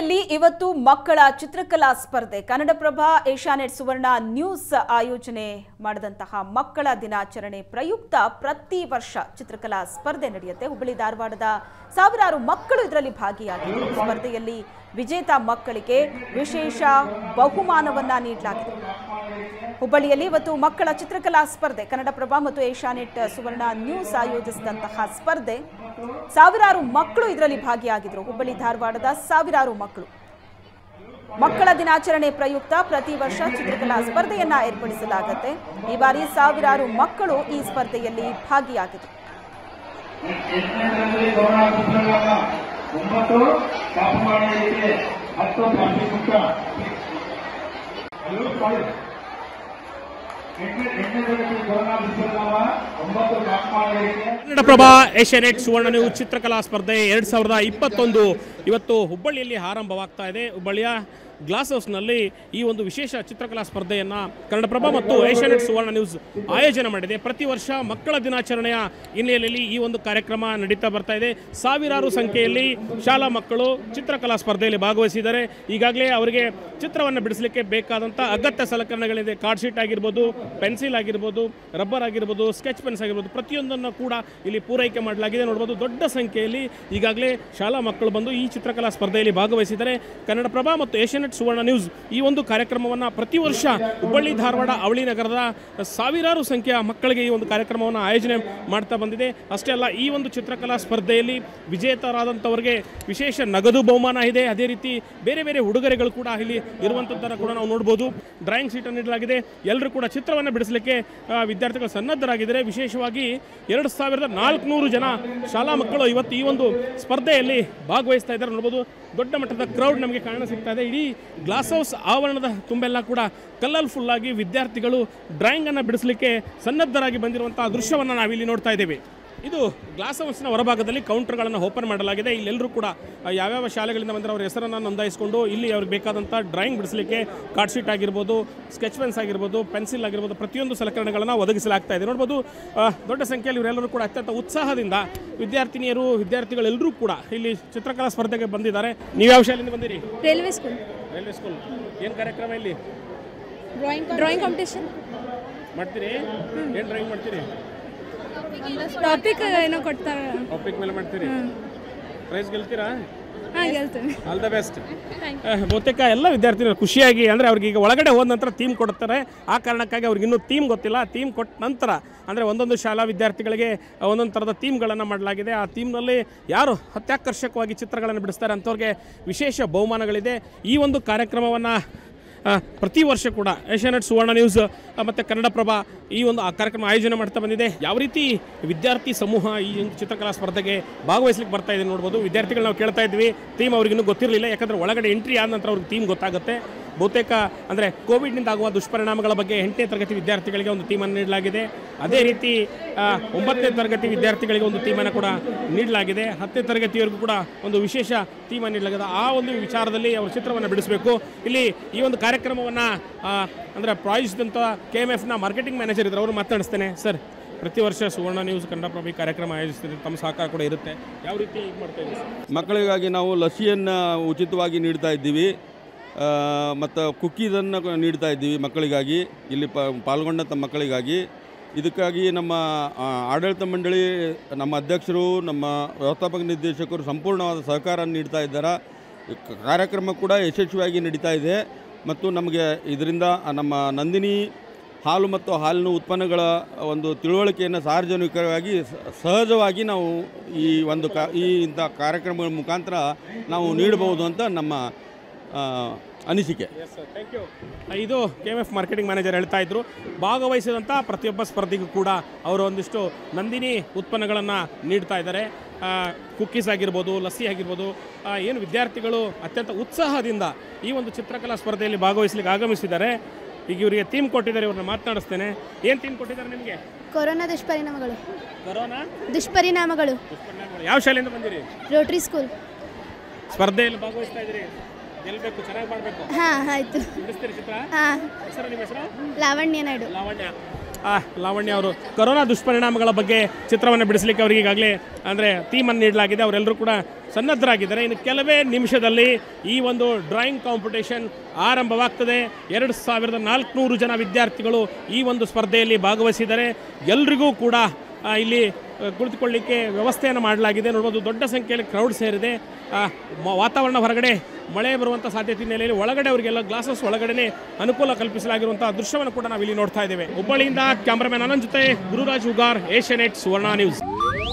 ಹುಬ್ಬಳ್ಳಿಯಲ್ಲಿ ಇವತ್ತು ಮಕ್ಕಳ ಚಿತ್ರಕಲಾ ಸ್ಪರ್ಧೆ ಕನ್ನಡಪ್ರಭ ಏಷ್ಯಾನೆಟ್ ಸುವರ್ಣ ನ್ಯೂಸ್ ಆಯೋಜನೆ ಮಾಡಿದಂತಹ ಮಕ್ಕಳ ದಿನಾಚರಣೆ ಪ್ರಯುಕ್ತ ಪ್ರತಿ ವರ್ಷ ಚಿತ್ರಕಲಾ ಸ್ಪರ್ಧೆ ನಡೆಯುತ್ತೆ ಹುಬ್ಬಳ್ಳಿ ಧಾರವಾಡದ ಸಾವಿರಾರು ಮಕ್ಕಳು ಇದರಲ್ಲಿ ಭಾಗಿಯಾಗಿದ್ದರು ಸ್ಪರ್ಧೆಯಲ್ಲಿ ವಿಜೇತ ಮಕ್ಕಳಿಗೆ ವಿಶೇಷ ಬಹುಮಾನವನ್ನ ನೀಡಲಾಗಿದೆ ಹುಬ್ಬಳ್ಳಿಯಲ್ಲಿ ಇವತ್ತು ಮಕ್ಕಳ ಚಿತ್ರಕಲಾ ಸ್ಪರ್ಧೆ ಕನ್ನಡಪ್ರಭ ಮತ್ತು ಏಷ್ಯಾನೆಟ್ ಸುವರ್ಣ ನ್ಯೂಸ್ ಆಯೋಜಿಸಿದಂತಹ ಸ್ಪರ್ಧೆ ಸಾವಿರಾರು ಮಕ್ಕಳು ಇದರಲ್ಲಿ ಭಾಗಿಯಾಗಿದ್ದರು ಹುಬ್ಬಳ್ಳಿ ಧಾರವಾಡದ ಸಾವಿರಾರು ಮಕ್ಕಳು ಮಕ್ಕಳ ದಿನಾಚರಣೆ ಪ್ರಯುಕ್ತ ಪ್ರತಿ ವರ್ಷ ಚಿತ್ರಕಲಾ ಸ್ಪರ್ಧೆಯನ್ನ ಏರ್ಪಡಿಸಲಾಗುತ್ತೆ ಈ ಬಾರಿ ಸಾವಿರಾರು ಮಕ್ಕಳು ಈ ಸ್ಪರ್ಧೆಯಲ್ಲಿ ಭಾಗಿಯಾಗಿದ್ದರು ಯಜ್ಞದಲ್ಲಿ ಗೌರವ ಪುಸ್ತಕಗಳನ್ನ ಒಂಬತ್ತು ಕಾಪು ಮಾಡಲಿಕ್ಕೆ ಹತ್ತು ಪ್ಲಾಸ್ಟಿಕ್ ಮುಕ್ತ ಎಲ್ಲರೂ ಮಾಡಿ ಎಂಟನೇ ಎಂಟನೇ ತರಗತಿ ಗೌರವ ಪುಸ್ತಕಗಳನ್ನ ಒಂಬತ್ತು ಕಾಪು ಮಾಡಲಿಕ್ಕೆ ಕನ್ನಡಪ್ರಭ ಏಷ್ಯಾನೆಟ್ ಸುವರ್ಣ ನ್ಯೂಸ್ ಚಿತ್ರಕಲಾ ಸ್ಪರ್ಧೆ ಎರಡು ಸಾವಿರದ ಇಪ್ಪತ್ತೊಂದು ಇವತ್ತು ಹುಬ್ಬಳ್ಳಿಯಲ್ಲಿ ಆರಂಭವಾಗ್ತಾ ಇದೆ ಹುಬ್ಬಳ್ಳಿಯ ಗ್ಲಾಸ್ ಹೌಸ್ನಲ್ಲಿ ಈ ಒಂದು ವಿಶೇಷ ಚಿತ್ರಕಲಾ ಸ್ಪರ್ಧೆಯನ್ನು ಕನ್ನಡಪ್ರಭ ಮತ್ತು ಏಷ್ಯಾನೆಟ್ ಸುವರ್ಣ ನ್ಯೂಸ್ ಆಯೋಜನೆ ಮಾಡಿದೆ ಪ್ರತಿ ವರ್ಷ ಮಕ್ಕಳ ದಿನಾಚರಣೆಯ ಹಿನ್ನೆಲೆಯಲ್ಲಿ ಈ ಒಂದು ಕಾರ್ಯಕ್ರಮ ನಡೀತಾ ಬರ್ತಾ ಇದೆ ಸಾವಿರಾರು ಸಂಖ್ಯೆಯಲ್ಲಿ ಶಾಲಾ ಮಕ್ಕಳು ಚಿತ್ರಕಲಾ ಸ್ಪರ್ಧೆಯಲ್ಲಿ ಭಾಗವಹಿಸಿದ್ದಾರೆ ಈಗಾಗಲೇ ಅವರಿಗೆ ಚಿತ್ರವನ್ನು ಬಿಡಿಸಲಿಕ್ಕೆ ಬೇಕಾದಂಥ ಅಗತ್ಯ ಸಲಕರಣೆಗಳಿದೆ ಕಾರ್ಡ್ ಶೀಟ್ ಆಗಿರ್ಬೋದು ಪೆನ್ಸಿಲ್ ಆಗಿರ್ಬೋದು ರಬ್ಬರ್ ಆಗಿರ್ಬೋದು ಸ್ಕೆಚ್ ಪೆನ್ಸ್ ಆಗಿರ್ಬೋದು ಪ್ರತಿಯೊಂದನ್ನು ಕೂಡ ಇಲ್ಲಿ ಪೂರೈಕೆ ಮಾಡಲಾಗಿದೆ ನೋಡ್ಬೋದು ದೊಡ್ಡ ಸಂಖ್ಯೆಯಲ್ಲಿ ಈಗಾಗಲೇ ಶಾಲಾ ಮಕ್ಕಳು ಬಂದು ಈ ಚಿತ್ರಕಲಾ ಸ್ಪರ್ಧೆಯಲ್ಲಿ ಭಾಗವಹಿಸಿದ್ದಾರೆ ಕನ್ನಡಪ್ರಭ ಮತ್ತು ಏಷ್ಯಾನೆಟ್ ಸುವರ್ಣ ನ್ಯೂಸ್ ಈ ಒಂದು ಕಾರ್ಯಕ್ರಮವನ್ನು ಪ್ರತಿ ವರ್ಷ ಹುಬ್ಬಳ್ಳಿ ಧಾರವಾಡ ಅವಳಿ ನಗರದ ಸಾವಿರಾರು ಸಂಖ್ಯೆಯ ಮಕ್ಕಳಿಗೆ ಈ ಒಂದು ಕಾರ್ಯಕ್ರಮವನ್ನು ಆಯೋಜನೆ ಮಾಡ್ತಾ ಬಂದಿದೆ ಅಷ್ಟೇ ಅಲ್ಲ ಈ ಒಂದು ಚಿತ್ರಕಲಾ ಸ್ಪರ್ಧೆಯಲ್ಲಿ ವಿಜೇತರಾದಂಥವರಿಗೆ ವಿಶೇಷ ನಗದು ಬಹುಮಾನ ಇದೆ ಅದೇ ರೀತಿ ಬೇರೆ ಬೇರೆ ಉಡುಗೊರೆಗಳು ಕೂಡ ಇಲ್ಲಿ ಇರುವಂಥದ್ದನ್ನು ಕೂಡ ನಾವು ನೋಡ್ಬೋದು ಡ್ರಾಯಿಂಗ್ ಶೀಟನ್ನು ನೀಡಲಾಗಿದೆ ಎಲ್ಲರೂ ಕೂಡ ಚಿತ್ರವನ್ನು ಬಿಡಿಸಲಿಕ್ಕೆ ಆ, ವಿದ್ಯಾರ್ಥಿಗಳು ಸನ್ನದ್ಧರಾಗಿದ್ದಾರೆ ವಿಶೇಷವಾಗಿ ಎರಡು ಸಾವಿರದ ನಾಲ್ಕುನೂರು ಜನ ಶಾಲಾ ಮಕ್ಕಳು ಇವತ್ತು ಈ ಒಂದು ಸ್ಪರ್ಧೆಯಲ್ಲಿ ಭಾಗವಹಿಸ್ತಾ ಇದ್ದಾರೆ ನೋಡ್ಬೋದು ದೊಡ್ಡ ಮಟ್ಟದ ಕ್ರೌಡ್ ನಮಗೆ ಕಾಣ ಸಿಗ್ತಾ ಇದೆ ಇಡೀ ಗ್ಲಾಸ್ ಹೌಸ್ ಆವರಣದ ತುಂಬೆಲ್ಲ ಕೂಡ ಕಲರ್ಫುಲ್ ಆಗಿ ವಿದ್ಯಾರ್ಥಿಗಳು ಡ್ರಾಯಿಂಗನ್ನು ಬಿಡಿಸಲಿಕ್ಕೆ ಸನ್ನದ್ಧರಾಗಿ ಬಂದಿರುವಂತಹ ದೃಶ್ಯವನ್ನು ನಾವಿಲ್ಲಿ ನೋಡ್ತಾ ಇದ್ದೇವೆ ಇದು ಗ್ಲಾಸ್ ಹೌಸ್ನ ಹೊರಭಾಗದಲ್ಲಿ ಕೌಂಟರ್ಗಳನ್ನು ಓಪನ್ ಮಾಡಲಾಗಿದೆ ಇಲ್ಲೆಲ್ಲರೂ ಕೂಡ ಆ, ಯಾವ್ಯಾವ ಶಾಲೆಗಳಿಂದ ಬಂದರೆ ಅವರ ಹೆಸರನ್ನು ನೋಂದಾಯಿಸಿಕೊಂಡು ಇಲ್ಲಿ ಅವ್ರಿಗೆ ಬೇಕಾದಂಥ ಡ್ರಾಯಿಂಗ್ ಬಿಡಿಸಲಿಕ್ಕೆ ಕಾರ್ಡ್ ಶೀಟ್ ಆಗಿರ್ಬೋದು ಸ್ಕೆಚ್ ಪೆನ್ಸ್ ಆಗಿರ್ಬೋದು ಪೆನ್ಸಿಲ್ ಆಗಿರ್ಬೋದು ಪ್ರತಿಯೊಂದು ಸಲಕರಣೆಗಳನ್ನು ಒದಗಿಸಲಾಗ್ತಾ ಇದೆ ನೋಡ್ಬೋದು ಆ, ದೊಡ್ಡ ಸಂಖ್ಯೆಯಲ್ಲಿ ಇವರೆಲ್ಲರೂ ಕೂಡ ಅತ್ಯಂತ ಉತ್ಸಾಹದಿಂದ ವಿದ್ಯಾರ್ಥಿನಿಯರು ವಿದ್ಯಾರ್ಥಿಗಳೆಲ್ಲರೂ ಕೂಡ ಇಲ್ಲಿ ಚಿತ್ರಕಲಾ ಸ್ಪರ್ಧೆಗೆ ಬಂದಿದ್ದಾರೆ ನೀವು ಯಾವ ಶಾಲೆಯಿಂದ ಬಂದಿರಿ ರೈಲ್ವೆ ಸ್ಕೂಲ್ ರೈಲ್ವೆ ಸ್ಕೂಲ್ ಏನು ಕಾರ್ಯಕ್ರಮ ಇಲ್ಲಿ ಡ್ರಾಯಿಂಗ್ ಡ್ರಾಯಿಂಗ್ ಕಾಂಪಿಟೇಷನ್ ಮಾಡ್ತೀರಿ ಏನು ಡ್ರಾಯಿಂಗ್ ಮಾಡ್ತೀರಿ ಟಾಪಿಕ್ ಏನೋ ಕೊಡ್ತಾರೆ ಟಾಪಿಕ್ ಮೇಲೆ ಮಾಡ್ತೀರಿ ಪ್ರೈಸ್ ಗೆಲ್ತೀರಾ ಹಾಂ ಗೆಲ್ತೇವೆ ಆಲ್ ದ ಬೆಸ್ಟ್ ಬಹುತೇಕ ಎಲ್ಲ ವಿದ್ಯಾರ್ಥಿಗಳು ಖುಷಿಯಾಗಿ ಅಂದರೆ ಅವ್ರಿಗೆ ಈಗ ಒಳಗಡೆ ಹೋದ ನಂತರ ಥೀಮ್ ಕೊಡ್ತಾರೆ ಆ ಕಾರಣಕ್ಕಾಗಿ ಅವ್ರಿಗೆ ಇನ್ನೂ ಥೀಮ್ ಗೊತ್ತಿಲ್ಲ ಥೀಮ್ ಕೊಟ್ಟ ನಂತರ ಅಂದರೆ ಒಂದೊಂದು ಶಾಲಾ ವಿದ್ಯಾರ್ಥಿಗಳಿಗೆ ಒಂದೊಂದು ಥರದ ಥೀಮ್ಗಳನ್ನು ಮಾಡಲಾಗಿದೆ ಆ ಥೀಮ್ನಲ್ಲಿ ಯಾರು ಅತ್ಯಾಕರ್ಷಕವಾಗಿ ಚಿತ್ರಗಳನ್ನು ಬಿಡಿಸ್ತಾರೆ ಅಂಥವ್ರಿಗೆ ವಿಶೇಷ ಬಹುಮಾನಗಳಿದೆ ಈ ಒಂದು ಕಾರ್ಯಕ್ರಮವನ್ನು ಆ, ಪ್ರತಿ ವರ್ಷ ಕೂಡ ಏಷ್ಯಾನೆಟ್ ಸುವರ್ಣ ನ್ಯೂಸ್ ಆ, ಮತ್ತು ಕನ್ನಡಪ್ರಭ ಈ ಒಂದು ಆ ಕಾರ್ಯಕ್ರಮ ಆಯೋಜನೆ ಮಾಡ್ತಾ ಬಂದಿದೆ ಯಾವ ರೀತಿ ವಿದ್ಯಾರ್ಥಿ ಸಮೂಹ ಈ ಒಂದು ಚಿತ್ರಕಲಾ ಸ್ಪರ್ಧೆಗೆ ಭಾಗವಹಿಸ್ಲಿಕ್ಕೆ ಬರ್ತಾ ಇದೆ ನೋಡ್ಬೋದು ವಿದ್ಯಾರ್ಥಿಗಳು ನಾವು ಕೇಳ್ತಾ ಇದ್ವಿ ಥೀಮ್ ಅವ್ರಿಗಿನ್ನೂ ಗೊತ್ತಿರಲಿಲ್ಲ ಯಾಕಂದರೆ ಒಳಗಡೆ ಎಂಟ್ರಿ ಆದ ನಂತರ ಅವ್ರಿಗೆ ಥೀಮ್ ಗೊತ್ತಾಗುತ್ತೆ ಬಹುತೇಕ ಅಂದರೆ ಕೋವಿಡ್ನಿಂದ ಆಗುವ ದುಷ್ಪರಿಣಾಮಗಳ ಬಗ್ಗೆ ಎಂಟನೇ ತರಗತಿ ವಿದ್ಯಾರ್ಥಿಗಳಿಗೆ ಒಂದು ಥೀಮನ್ನು ನೀಡಲಾಗಿದೆ ಅದೇ ರೀತಿ ಆ, ಒಂಬತ್ತನೇ ತರಗತಿ ವಿದ್ಯಾರ್ಥಿಗಳಿಗೆ ಒಂದು ಥೀಮನ್ನು ಕೂಡ ನೀಡಲಾಗಿದೆ ಹತ್ತನೇ ತರಗತಿಯವರೆಗೂ ಕೂಡ ಒಂದು ವಿಶೇಷ ಥೀಮನ್ನು ನೀಡಲಾಗಿದೆ ಆ ಒಂದು ವಿಚಾರದಲ್ಲಿ ಅವರು ಚಿತ್ರವನ್ನು ಬಿಡಿಸಬೇಕು ಇಲ್ಲಿ ಈ ಒಂದು ಕಾರ್ಯಕ್ರಮವನ್ನು ಅಂದರೆ ಪ್ರಾಯೋಜಿಸಿದಂಥ ಕೆ ಎಮ್ ಎಫ್ನ ಮಾರ್ಕೆಟಿಂಗ್ ಮ್ಯಾನೇಜರ್ ಇದ್ದಾರೆ ಅವರು ಮಾತನಾಡಿಸ್ತೇನೆ ಸರ್ ಪ್ರತಿ ವರ್ಷ ಸುವರ್ಣ ನ್ಯೂಸ್ ಕನ್ನಡಪ್ರಭ ಈ ಕಾರ್ಯಕ್ರಮ ಆಯೋಜಿಸ್ತಿದೆ ತಮ್ಮ ಸಹಕಾರ ಕೂಡ ಇರುತ್ತೆ ಯಾವ ರೀತಿ ಇದು ಮಾಡ್ತಾ ಇದ್ದೀವಿ ಸರ್ ಮಕ್ಕಳಿಗಾಗಿ ನಾವು ಲಸಿಯನ್ನು ಉಚಿತವಾಗಿ ನೀಡ್ತಾ ಇದ್ದೀವಿ ಮತ್ತು ಕುಕ್ಕೀಸನ್ನು ನೀಡ್ತಾ ಇದ್ದೀವಿ ಮಕ್ಕಳಿಗಾಗಿ ಇಲ್ಲಿ ಪ ಪಾಲ್ಗೊಂಡಂಥ ಮಕ್ಕಳಿಗಾಗಿ ಇದಕ್ಕಾಗಿ ನಮ್ಮ ಆ, ಆಡಳಿತ ಮಂಡಳಿ ನಮ್ಮ ಅಧ್ಯಕ್ಷರು ನಮ್ಮ ವ್ಯವಸ್ಥಾಪಕ ನಿರ್ದೇಶಕರು ಸಂಪೂರ್ಣವಾದ ಸಹಕಾರ ನೀಡ್ತಾ ಇದ್ದಾರೆ ಈ ಕ- ಕಾರ್ಯಕ್ರಮ ಕೂಡ ಯಶಸ್ವಿಯಾಗಿ ನಡೀತಾ ಇದೆ ಮತ್ತು ನಮಗೆ ಇದರಿಂದ ನಮ್ಮ ನಂದಿನಿ ಹಾಲು ಮತ್ತು ಹಾಲಿನ ಉತ್ಪನ್ನಗಳ ಒಂದು ತಿಳುವಳಿಕೆಯನ್ನು ಸಾರ್ವಜನಿಕವಾಗಿ ಸ- ಸಹಜವಾಗಿ ನಾವು ಈ ಒಂದು ಕ ಈ ಇಂಥ ಕಾರ್ಯಕ್ರಮಗಳ ಮುಖಾಂತರ ನಾವು ನೀಡಬಹುದು ಅಂತ ನಮ್ಮ ಆ, ಅನಿಸಿಕೆ ಥ್ಯಾಂಕ್ ಯು ಇದು K M F marketing manager ಹೇಳ್ತಾ ಇದ್ರು ಭಾಗವಹಿಸಿದಂಥ ಪ್ರತಿಯೊಬ್ಬ ಸ್ಪರ್ಧಿಗೂ ಕೂಡ ಅವರು ಒಂದಿಷ್ಟು ನಂದಿನಿ ಉತ್ಪನ್ನಗಳನ್ನು ನೀಡ್ತಾ ಇದ್ದಾರೆ ಕುಕ್ಕೀಸ್ ಆಗಿರ್ಬೋದು ಲಸ್ಸಿ ಆಗಿರ್ಬೋದು ಆ, ಏನು ವಿದ್ಯಾರ್ಥಿಗಳು ಅತ್ಯಂತ ಉತ್ಸಾಹದಿಂದ ಈ ಒಂದು ಚಿತ್ರಕಲಾ ಸ್ಪರ್ಧೆಯಲ್ಲಿ ಭಾಗವಹಿಸಲಿಕ್ಕೆ ಆಗಮಿಸಿದ್ದಾರೆ ಈಗ ಇವರಿಗೆ ಥೀಮ್ ಕೊಟ್ಟಿದ್ದಾರೆ ಇವ್ರನ್ನ ಮಾತನಾಡಿಸ್ತೇನೆ ಏನು ಥೀಮ್ ಕೊಟ್ಟಿದ್ದಾರೆ ನಿಮಗೆ ಕೊರೋನಾ ದುಷ್ಪರಿಣಾಮಗಳು ಕೊರೋನಾ ದುಷ್ಪರಿಣಾಮಗಳು ಯಾವ ಶಾಲೆಯಿಂದ ಬಂದಿರಿ ರೋಟರಿ ಸ್ಕೂಲ್ ಸ್ಪರ್ಧೆಯಲ್ಲಿ ಭಾಗವಹಿಸ್ತಾ ಇದ್ದೀರಿ ಗೆಲ್ಲಬೇಕು ಚೆನ್ನಾಗಿ ಮಾಡಬೇಕು ಹಾಂ ಆಯಿತು ಬಿಡಿಸ್ತೀರಿ ಚಿತ್ರ ಹಾಂ ಹೆಸರು ನಿಮ್ಮ ಹೆಸರು ಲಾವಣ್ಯ ನಾಯ್ಡು ಲಾವಣ್ಯ ಆ, ಲಾವಣ್ಯ ಅವರು ಕೊರೋನಾ ದುಷ್ಪರಿಣಾಮಗಳ ಬಗ್ಗೆ ಚಿತ್ರವನ್ನು ಬಿಡಿಸಲಿಕ್ಕೆ ಅವರಿಗೆ ಈಗಾಗಲೇ ಅಂದರೆ ಥೀಮನ್ನು ನೀಡಲಾಗಿದೆ ಅವರೆಲ್ಲರೂ ಕೂಡ ಸನ್ನದ್ಧರಾಗಿದ್ದಾರೆ ಇನ್ನು ಕೆಲವೇ ನಿಮಿಷದಲ್ಲಿ ಈ ಒಂದು ಡ್ರಾಯಿಂಗ್ ಕಾಂಪಿಟೇಷನ್ ಆರಂಭವಾಗ್ತದೆ ಎರಡು ಸಾವಿರದ ನಾಲ್ಕುನೂರು ಜನ ವಿದ್ಯಾರ್ಥಿಗಳು ಈ ಒಂದು ಸ್ಪರ್ಧೆಯಲ್ಲಿ ಭಾಗವಹಿಸಿದ್ದಾರೆ ಎಲ್ರಿಗೂ ಕೂಡ ಆ, ಇಲ್ಲಿ ಆ, ಕುಳಿತುಕೊಳ್ಳಿಕ್ಕೆ ವ್ಯವಸ್ಥೆಯನ್ನು ಮಾಡಲಾಗಿದೆ ನೋಡ್ಬೋದು ದೊಡ್ಡ ಸಂಖ್ಯೆಯಲ್ಲಿ ಕ್ರೌಡ್ ಸೇರಿದೆ ಆ, ಮ- ವಾತಾವರಣ ಹೊರಗಡೆ ಮಳೆ ಬರುವಂಥ ಸಾಧ್ಯತೆ ಹಿನ್ನೆಲೆಯಲ್ಲಿ ಒಳಗಡೆ ಅವರಿಗೆಲ್ಲ ಗ್ಲಾಸಸ್ ಒಳಗಡೆ ಅನುಕೂಲ ಕಲ್ಪಿಸಲಾಗಿರುವಂಥ ದೃಶ್ಯವನ್ನು ಕೂಡ ನಾವಿಲ್ಲಿ ನೋಡ್ತಾ ಇದ್ದೇವೆ ಹುಬ್ಬಳ್ಳಿಯಿಂದ ಕ್ಯಾಮ್ರಾಮನ್ ಅನಂತ್ ಜೊತೆ ಗುರುರಾಜ್ ಹುಗಾರ್ ಏಷ್ಯಾನೆಟ್ ಸುವರ್ಣ ನ್ಯೂಸ್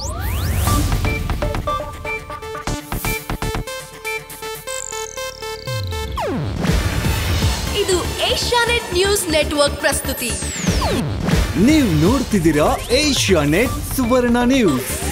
ಇದು ಏಷ್ಯಾನೆಟ್ ನ್ಯೂಸ್ ನೆಟ್ವರ್ಕ್ ಪ್ರಸ್ತುತಿ ನೀವು ನೋಡ್ತಿದ್ದೀರಾ ಏಷ್ಯಾ ನೆಟ್ ಸುವರ್ಣ ನ್ಯೂಸ್